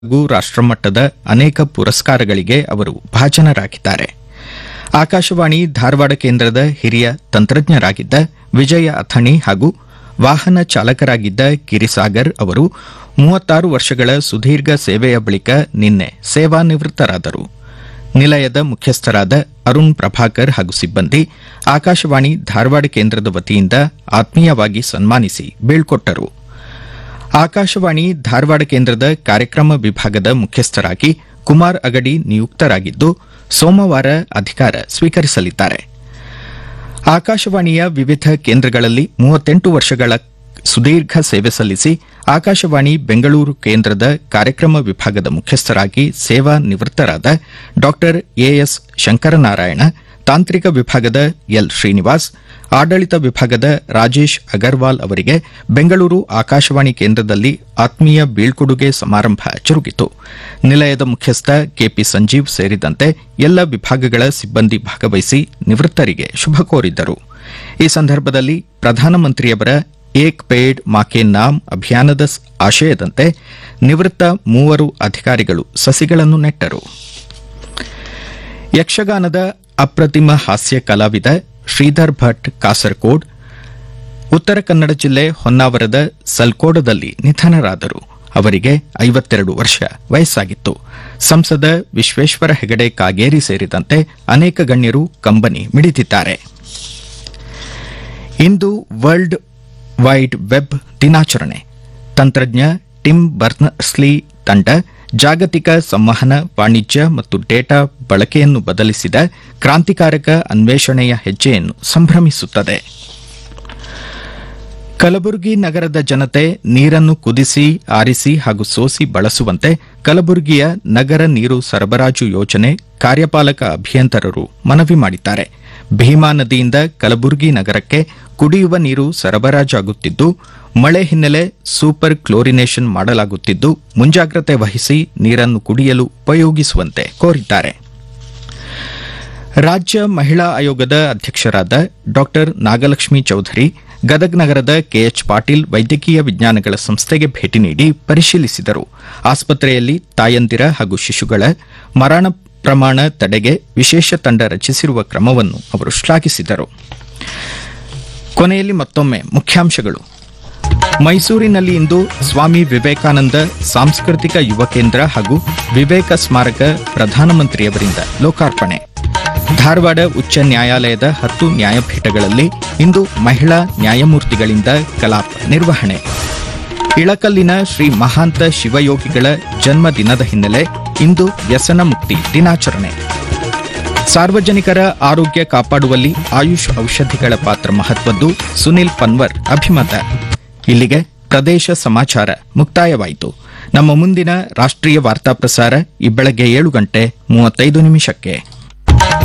ಹಾಗೂ ರಾಷ್ಟ್ರಮಟ್ಟದ ಅನೇಕ ಪುರಸ್ಕಾರಗಳಿಗೆ ಅವರು ಭಾಜನರಾಗಿದ್ದಾರೆ ಆಕಾಶವಾಣಿ ಧಾರವಾಡ ಕೇಂದ್ರದ ಹಿರಿಯ ತಂತ್ರಜ್ಞರಾಗಿದ್ದ ವಿಜಯ ಅಥಣಿ ಹಾಗೂ ವಾಹನ ಚಾಲಕರಾಗಿದ್ದ ಗಿರಿಸಾಗರ್ ಅವರು ಮೂವತ್ತಾರು ವರ್ಷಗಳ ಸುದೀರ್ಘ ಸೇವೆಯ ಬಳಿಕ ನಿನ್ನೆ ಸೇವಾನಿವೃತ್ತರಾದರು ನಿಲಯದ ಮುಖ್ಯಸ್ಥರಾದ ಅರುಣ್ ಪ್ರಭಾಕರ್ ಹಾಗೂ ಸಿಬ್ಬಂದಿ ಆಕಾಶವಾಣಿ ಧಾರವಾಡ ಕೇಂದ್ರದ ವತಿಯಿಂದ ಆತ್ಮೀಯವಾಗಿ ಸನ್ಮಾನಿಸಿ ಬೀಳ್ಕೊಟ್ಟರು ಆಕಾಶವಾಣಿ ಧಾರವಾಡ ಕೇಂದ್ರದ ಕಾರ್ಯಕ್ರಮ ವಿಭಾಗದ ಮುಖ್ಯಸ್ಥರಾಗಿ ಕುಮಾರ್ ಅಗಡಿ ನಿಯುಕ್ತರಾಗಿದ್ದು ಸೋಮವಾರ ಅಧಿಕಾರ ಸ್ವೀಕರಿಸಲಿದ್ದಾರೆ ಆಕಾಶವಾಣಿಯ ವಿವಿಧ ಕೇಂದ್ರಗಳಲ್ಲಿ ಮೂವತ್ತೆಂಟು ವರ್ಷಗಳ ಸುದೀರ್ಘ ಸೇವೆ ಸಲ್ಲಿಸಿ ಆಕಾಶವಾಣಿ ಬೆಂಗಳೂರು ಕೇಂದ್ರದ ಕಾರ್ಯಕ್ರಮ ವಿಭಾಗದ ಮುಖ್ಯಸ್ಥರಾಗಿ ಸೇವಾ ನಿವೃತ್ತರಾದ ಡಾ ಎಎಸ್ ಶಂಕರನಾರಾಯಣ ತಾಂತ್ರಿಕ ವಿಭಾಗದ ಎಲ್ ಶ್ರೀನಿವಾಸ್ ಆಡಳಿತ ವಿಭಾಗದ ರಾಜೇಶ್ ಅಗರ್ವಾಲ್ ಅವರಿಗೆ ಬೆಂಗಳೂರು ಆಕಾಶವಾಣಿ ಕೇಂದ್ರದಲ್ಲಿ ಆತ್ಮೀಯ ಬೀಳ್ಕೊಡುಗೆ ಸಮಾರಂಭ ಜರುಗಿತು ನಿಲಯದ ಮುಖ್ಯಸ್ಥ ಕೆಪಿ ಸಂಜೀವ್ ಸೇರಿದಂತೆ ಎಲ್ಲ ವಿಭಾಗಗಳ ಸಿಬ್ಬಂದಿ ಭಾಗವಹಿಸಿ ನಿವೃತ್ತರಿಗೆ ಶುಭ ಕೋರಿದ್ದರು ಈ ಸಂದರ್ಭದಲ್ಲಿ ಪ್ರಧಾನಮಂತ್ರಿಯವರ ಏಕ್ ಪೇಡ್ ಮಾಕೆ ನಾಮ್ ಅಭಿಯಾನದ ಆಶಯದಂತೆ ನಿವೃತ್ತ ಮೂವರು ಅಧಿಕಾರಿಗಳು ಸಸಿಗಳನ್ನು ನೆಟ್ಟರು ಯಕ್ಷಗಾನದ ಅಪ್ರತಿಮ ಹಾಸ್ಯ ಕಲಾವಿದ ಶ್ರೀಧರ್ ಭಟ್ ಕಾಸರಕೋಡ್ ಉತ್ತರ ಕನ್ನಡ ಜಿಲ್ಲೆ ಹೊನ್ನಾವರದ ಸಲ್ಕೋಡದಲ್ಲಿ ನಿಧನರಾದರು ಅವರಿಗೆ ಐವತ್ತೆರಡು ವರ್ಷ ವಯಸ್ಸಾಗಿತ್ತು ಸಂಸದ ವಿಶ್ವೇಶ್ವರ ಹೆಗಡೆ ಕಾಗೇರಿ ಸೇರಿದಂತೆ ಅನೇಕ ಗಣ್ಯರು ಕಂಬನಿ ಮಿಡಿದಿದ್ದಾರೆ ಇಂದು ವರ್ಲ್ಡ್ ವೈಡ್ ವೆಬ್ ದಿನಾಚರಣೆ ತಂತ್ರಜ್ಞ ಟಿಮ್ ಬರ್ನಸ್ಲಿ ತಂಡ ಜಾಗತಿಕ ಸಂವಹನ ವಾಣಿಜ್ಯ ಮತ್ತು ಡೇಟಾ ಬಳಕೆಯನ್ನು ಬದಲಿಸಿದ ಕ್ರಾಂತಿಕಾರಕ ಅನ್ವೇಷಣೆಯ ಹೆಜ್ಜೆಯನ್ನು ಸಂಭ್ರಮಿಸುತ್ತದೆ ಕಲಬುರಗಿ ನಗರದ ಜನತೆ ನೀರನ್ನು ಕುದಿಸಿ ಆರಿಸಿ ಹಾಗೂ ಸೋಸಿ ಬಳಸುವಂತೆ ಕಲಬುರಗಿಯ ನಗರ ನೀರು ಸರಬರಾಜು ಯೋಜನೆ ಕಾರ್ಯಪಾಲಕ ಅಭಿಯಂತರರು ಮನವಿ ಮಾಡಿದ್ದಾರೆ ಭೀಮಾ ನದಿಯಿಂದ ಕಲಬುರಗಿ ನಗರಕ್ಕೆ ಕುಡಿಯುವ ನೀರು ಸರಬರಾಜಾಗುತ್ತಿದ್ದು ಮಳೆ ಹಿನ್ನೆಲೆ ಸೂಪರ್ ಕ್ಲೋರಿನೇಷನ್ ಮಾಡಲಾಗುತ್ತಿದ್ದು ಮುಂಜಾಗ್ರತೆ ವಹಿಸಿ ನೀರನ್ನು ಕುಡಿಯಲು ಉಪಯೋಗಿಸುವಂತೆ ಕೋರಿದ್ದಾರೆ ರಾಜ್ಯ ಮಹಿಳಾ ಆಯೋಗದ ಅಧ್ಯಕ್ಷರಾದ ಡಾ ನಾಗಲಕ್ಷ್ಮಿ ಚೌಧರಿ ಗದಗ್ ನಗರದ ಕೆಎಚ್ ಪಾಟೀಲ್ ವೈದ್ಯಕೀಯ ವಿಜ್ಞಾನಗಳ ಸಂಸ್ಥೆಗೆ ಭೇಟಿ ನೀಡಿ ಪರಿಶೀಲಿಸಿದರು ಆಸ್ಪತ್ರೆಯಲ್ಲಿ ತಾಯಂದಿರ ಹಾಗೂ ಶಿಶುಗಳ ಮರಣ ಪ್ರಮಾಣ ತಡೆಗೆ ವಿಶೇಷ ತಂಡ ರಚಿಸಿರುವ ಕ್ರಮವನ್ನು ಅವರು ಶ್ಲಾಘಿಸಿದರು ಕೊನೆಯಲ್ಲಿ ಮತ್ತೊಮ್ಮೆ ಮುಖ್ಯಾಂಶಗಳು ಮೈಸೂರಿನಲ್ಲಿ ಇಂದು ಸ್ವಾಮಿ ವಿವೇಕಾನಂದ ಸಾಂಸ್ಕೃತಿಕ ಯುವ ಕೇಂದ್ರ ಹಾಗೂ ವಿವೇಕ ಸ್ಮಾರಕ ಪ್ರಧಾನಮಂತ್ರಿಯವರಿಂದ ಲೋಕಾರ್ಪಣೆ ಧಾರವಾಡ ಉಚ್ಚ ನ್ಯಾಯಾಲಯದ ಹತ್ತು ನ್ಯಾಯಪೀಠಗಳಲ್ಲಿ ಇಂದು ಮಹಿಳಾ ನ್ಯಾಯಮೂರ್ತಿಗಳಿಂದ ಕಲಾಪ ನಿರ್ವಹಣೆ ಇಳಕಲ್ಲಿನ ಶ್ರೀ ಮಹಾಂತ ಶಿವಯೋಗಿಗಳ ಜನ್ಮ ದಿನದ ಹಿನ್ನೆಲೆ ಇಂದು ವ್ಯಸನ ಮುಕ್ತಿ ದಿನಾಚರಣೆ ಸಾರ್ವಜನಿಕರ ಆರೋಗ್ಯ ಕಾಪಾಡುವಲ್ಲಿ ಆಯುಷ್ ಔಷಧಿಗಳ ಪಾತ್ರ ಮಹತ್ವದ್ದು ಸುನಿಲ್ ಪನ್ವರ್ ಅಭಿಮತ ಇಲ್ಲಿಗೆ ಪ್ರದೇಶ ಸಮಾಚಾರ ಮುಕ್ತಾಯವಾಯಿತು ನಮ್ಮ ಮುಂದಿನ ರಾಷ್ಟ್ರೀಯ ವಾರ್ತಾ ಪ್ರಸಾರ ಈ ಬೆಳಗ್ಗೆ ಏಳು ಗಂಟೆ ಮೂವತ್ತೈದು ನಿಮಿಷಕ್ಕೆ